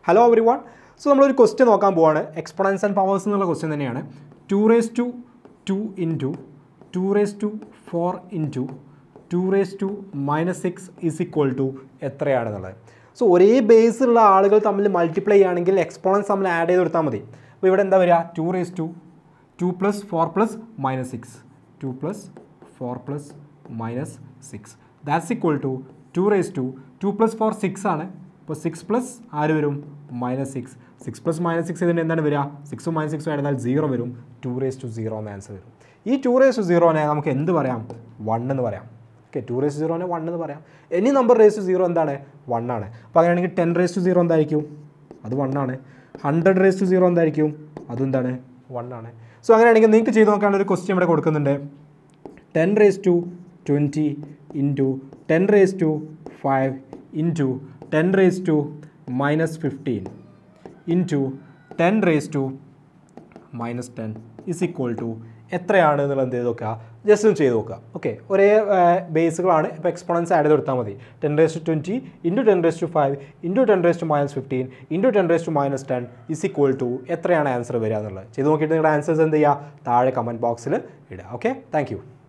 hello everyone so നമ്മളൊരു question നോക്കാൻ പോവാണ് എക്സ്പൊണൻസ് ആൻഡ് പവേഴ്സ് എന്നുള്ള ക്വസ്റ്റ്യൻ തന്നെയാണ് two raise two two into two raise two four into two raise two minus six is equal to എത്രയാണെന്നുള്ളത് so ഒരേ ബേസുള്ള ആളുകൾ തമ്മിൽ മൾട്ടിപ്ലൈ ചെയ്യുകയാണെങ്കിൽ എക്സ്പോണൻസ് തമ്മിൽ ആഡ് ചെയ്ത് കൊടുത്താൽ മതി അപ്പോൾ ഇവിടെ എന്താ വരിക two raise two two plus four plus minus six two plus four plus minus six that's equal to two raise two two plus four six ആണ് അപ്പോൾ സിക്സ് പ്ലസ് ആര് വരും minus six six plus minus six ഇതിൻ്റെ എന്താണ് വരിക സിക്സും minus സിക്സും ആയിരുന്നാൽ സീറോ വരും ടു റേസ് ടു സീറോ എന്ന ആൻസർ വരും ഈ ടു റേസ് ടു സീറോനെ നമുക്ക് എന്ത് പറയാം വൺ എന്ന് പറയാം ഓക്കെ ടു റേസ് ടു സീറോനെ വൺ എന്ന് പറയാം any number raise two zero എന്താണ് വൺ ആണ് അപ്പോൾ അങ്ങനെയാണെങ്കിൽ ടെൻ റേസ് ടു സീറോ എന്തായിരിക്കും അത് വൺ ആണ് ഹൺഡ്രഡ് റേസ് ടു സീറോ എന്തായിരിക്കും അതെന്താണ് വൺ ആണ് സോ അങ്ങനെയാണെങ്കിൽ നിങ്ങൾക്ക് ചെയ്ത് നോക്കാനുള്ള ഒരു ക്വസ്റ്റ്യൻ ഇവിടെ കൊടുക്കുന്നുണ്ട് ten raise two twenty into ten raise two five into ten raise two minus fifteen into ten raise two minus ten is equal to എത്രയാണ് എന്നുള്ളത് എന്ത് ചെയ്ത് നോക്കുക ജസ്റ്റ് ഒന്ന് ചെയ്ത് നോക്കുക ഓക്കെ ഒരേ ബേസുകളാണ് ഇപ്പോൾ എക്സ്പോണൻസ് ആഡ് ചെയ്ത് കൊടുത്താൽ മതി ten raise two twenty into ten raise two five into ten raise two minus fifteen into ten raise two minus ten is equal to എത്രയാണ് ആൻസർ വരിക എന്നുള്ളത് ചെയ്ത് നോക്കിയിട്ട് നിങ്ങളുടെ ആൻസേഴ്സ് എന്ത് ചെയ്യുക താഴെ കമൻറ്റ് ബോക്സിൽ ഇടുക ഓക്കെ താങ്ക് യു